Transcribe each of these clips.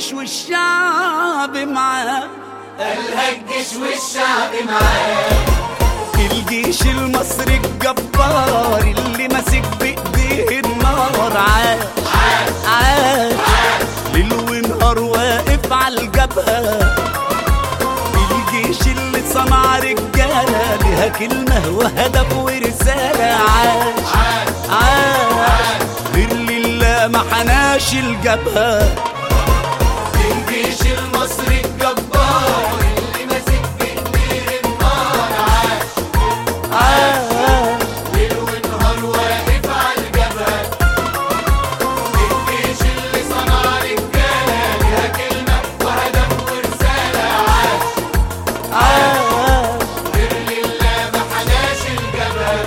الجيش والشعب معاه قالها الجيش والشعب معاه الجيش المصري الجبار اللي ماسك بايديه النار عاش عاش ليل ونهار واقف على الجبهه الجيش اللي صنع رجاله ليها كلمه وهدف ورساله عاش عاش غير لله ما حناش الجبهه الجيش المصري الجبار اللي ماسك بايديه النار عاش عاش ليل ونهار واقف على الجبهة الجيش اللي صنع رجالة ليها كلمة وهدف ورسالة عاش عاش غير لله ما حناش الجبهة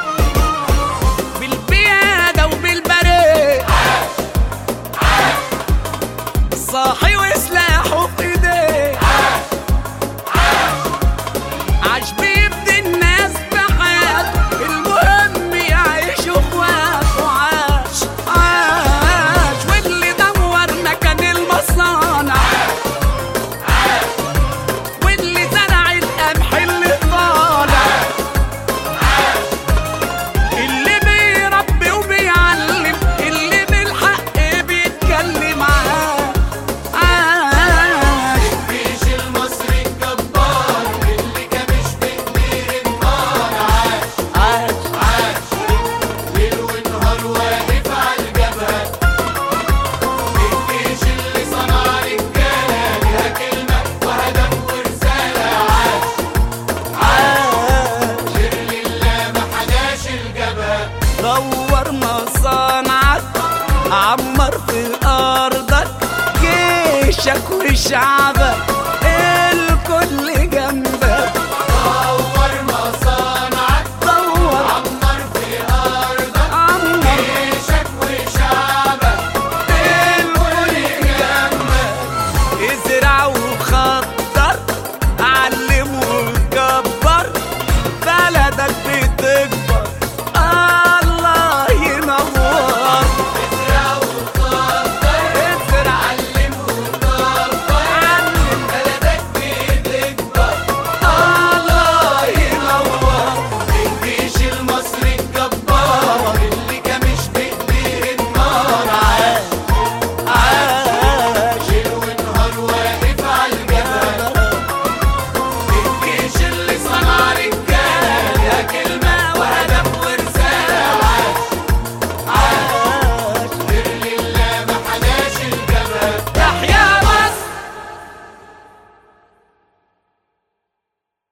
بالبيادة وبالبريد صاحي وسلاحه في ايديه عاش بيبدي الناس بحياته المهم يعيشوا اخوات وعاش عاش واللي دور مكان المصانع واللي زرع القمح اللي طالع اللي بيربي وبيعلم اللي بالحق بيتكلم عاش عاش الجيش المصري الجبار اللي كمش بإيديه النار عاش عاش عاش ليل ونهار واقف على الجبهة الجيش اللي صنع رجالة ليها كلمة وهدف ورسالة عاش عاش غير لله ما حناش الجبهة دور مصانعك عمر في أرضك جيشك وشعبك الكل جنبك دور